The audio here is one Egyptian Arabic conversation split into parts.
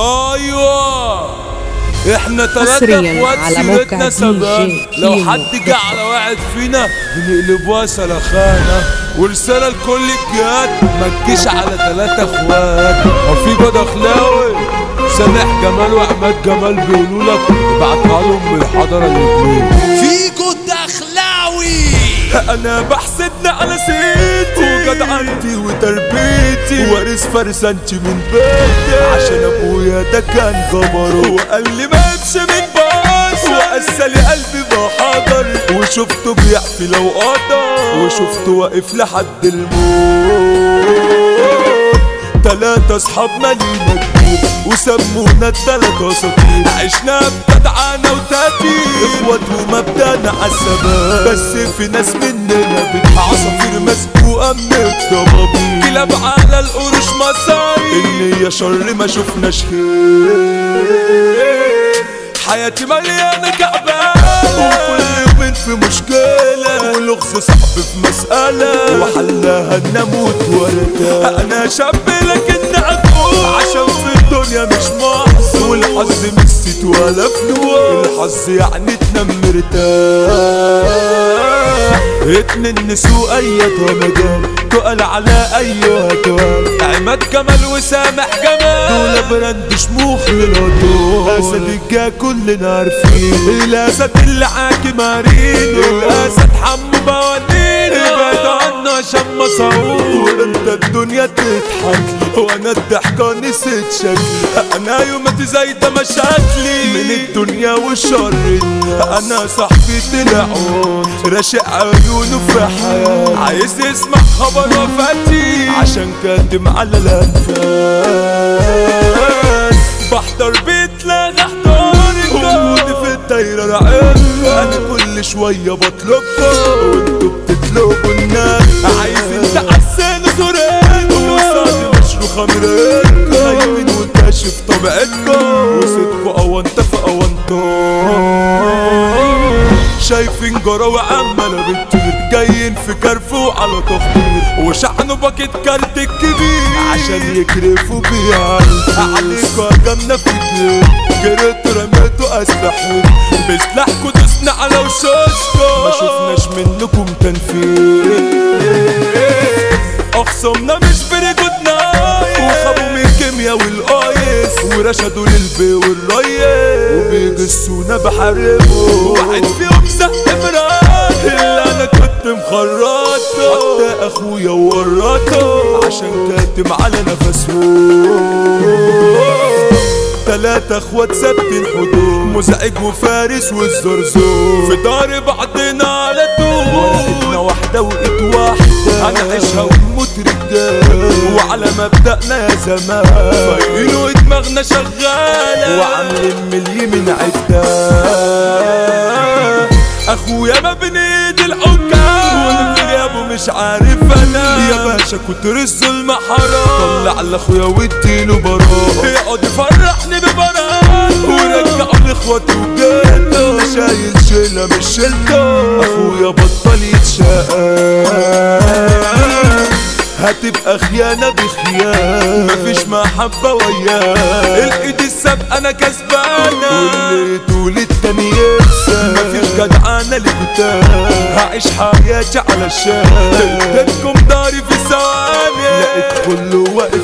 ايوه احنا تلاتة حصرياً اخوات على سيرتنا موقع سبان DJ لو كيمو حد جه على واحد فينا بنقلبوها سلخانة ورسالة لكل الجهات ما تجيش على تلاتة اخوات وفي جود اخلاوي سامح جمال وعماد جمال بيقولوا لك ابعتها لهم من الحضرة الاتنين فيكو الدخلاوي انا بحسدنا على سيتي وجدعنتي وتربيتي وارث فرسانتي من بيتي عشان ابويا ده كان جبر وقال لي ما امشي من باص وقسى لي قلبي بحضر وشفته بيحفي لو قدر وشفته واقف لحد الموت تلاتة اصحاب مالينا كتير وسمونا التلاتة اساطير عشنا بجدعانة وتقدير اخوات ومبدأنا عالثبات بس في ناس مننا بتبقى عصافير مسبوقة من الضبابير كلاب على القروش مصايب النية شر ما شفناش خير حياتي مليانة كعبان وكل يومين في مشكلة ولغز صعب في مسألة وحلها ان اموت وارتاح انا شاب لكن عقول عشان في الدنيا مش محظوظ والحظ مش ست ولا فلوس الحظ يعني تنام مرتاح اتنين نسوا ايتها مجال تقل على ايها توال عماد جمال وسامح جمال دول براند شموخ للهدوء اسد الجا كلنا عارفين الاسد اللي حاكم عرينه الاسد حمو بوالينه ابعد عنه عشان مصعود انت الدنيا تضحك وانا الضحكة نسيت شكلي انا يومتي زايدة مشاكلي من الدنيا والشر انا صاحبي طلع عود راشق عيونه في حياتي عايز يسمع خبر وفاتي عشان كاتم على الانفاس بحضر بيت لا احضارك وجودي في الدايرة رعب انا كل شوية بطلبكم وانتوا بتطلبوا الناس عايزين تحسنوا صورتكم وصادي مشروع خمرتكم نايمين وكاشف طبيعتكم وصدقوا اوانت في اوانتو شايفين جراوي عمالة بتطير جايين في كرف وعلى تخطير وشحنوا باكيت كارت الكبير عشان يكرفوا بيها عليكوا جنة في كليب جريت رميتوا اسلحة بسلاحكوا دوسنا على وشوشكوا ما شفناش منكم تنفيذ اخصمنا مش بريجود نايس وخابوا من الكيميا والايس ورشدوا للبي والريس وبيجسونا بحاربه واحد فيهم زق مرات اللي انا كنت مخرطه حتى اخويا ورطه عشان كاتم على نفسه تلاتة اخوات ثابتين حدود مزعج وفارس والزرزور في دار بعضنا على طول ورقتنا واحدة وإيد واحدة هنعيشها ونموت رجال وعلى مبدأنا يا زمان فايقين ودماغنا شغالة وعاملين ملي من عدة اخويا ما بين ايد الحكام وانا في غيابه مش عارف انا يا باشا كتر الظلم حرام طلع لاخويا واديله براء يقعد يفرحني ببراء ورجعوا لاخواتي وجدته انا شايل شيله مش شيلته اخويا بطل يتشقى هتبقى خيانة بخيانة مفيش محبة وياه الايد السابقة انا كسبانة واللي طول التاني يكسب مفيش جدعانة لكتاب هعيش حياتي على الشام اديتكم داري في ثواني لقيت كله واقف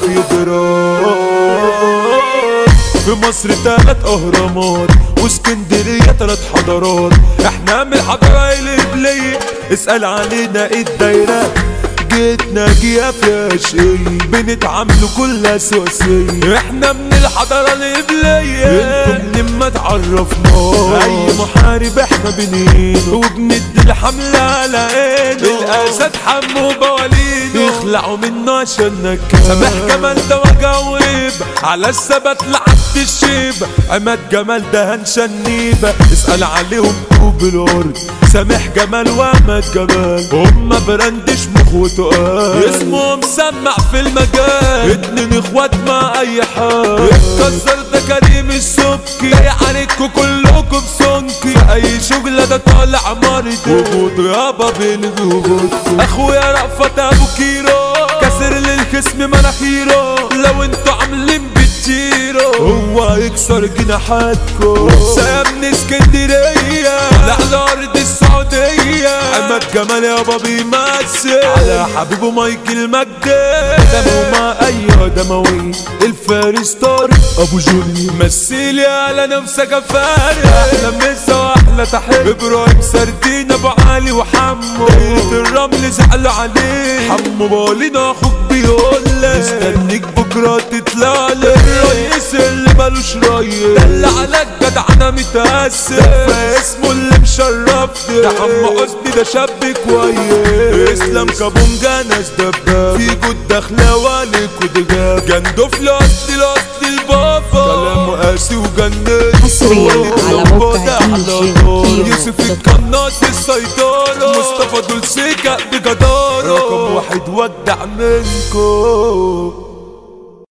يضرب في مصر تلات اهرامات واسكندرية تلات حضارات احنا من الحضارة القبلية اسأل علينا ايه الدايرة جيتنا جيا فيها شيء بنتعاملوا كلها سواسية احنا من الحضارة القبلية انتم من ما تعرفنا اي محارب احنا بنينه وبندي الحملة على ايده الاسد حمو بوالينه يخلعوا منه عشان نكال سامح جمال ده وجاوب على الثبات لعبت الشيب عماد جمال ده هنشنيبة اسأل عليهم طوب الارض سامح جمال وعماد جمال هما براند شموخ وتقال اسمه مسمع في المجال اتنين اخوات مع اي حال اتكسر ده كريم السبكي جاي عليكوا كلكم سنكي في اي شغلة ده طالع مرضي وجود يابا بين وجودكم اخويا رأفت ابو كيرو كسر للخصم مناخيره لو انتوا عاملين بتطيروا هو وهيكسر جناحاتكم سام من اسكندرية على أرض السعودية عماد جمال يابا بيمثل على حبيبه مايكل مجدي دمه مع أيوة دموي الفارس طارق أبو جولي مثل يا على نفسك يا فارس أحلى مسا وأحلى تحية إبراهيم سردين أبو علي وحمو دايرة الرمل زعلوا عليه حمو بالينا أخوك بيقول لك مستنيك بكرة تطلع لي الرئيس اللي مالوش ريس دل على الجدع أنا متأسف اسمه اللي مشرفني ده عم حسني ده شاب كويس اسلام كابونجا ناس دباب في جود دخلاوة ليكود جاب جندوف لأصل لأصل البابا كلامه قاسي وجنن حصرياً هو اللي على طلب موقع ده على DJ طول. كيمو يوسف دوت القناص السيطرة مصطفى دول سكة بجدارة رقم واحد ودع منكم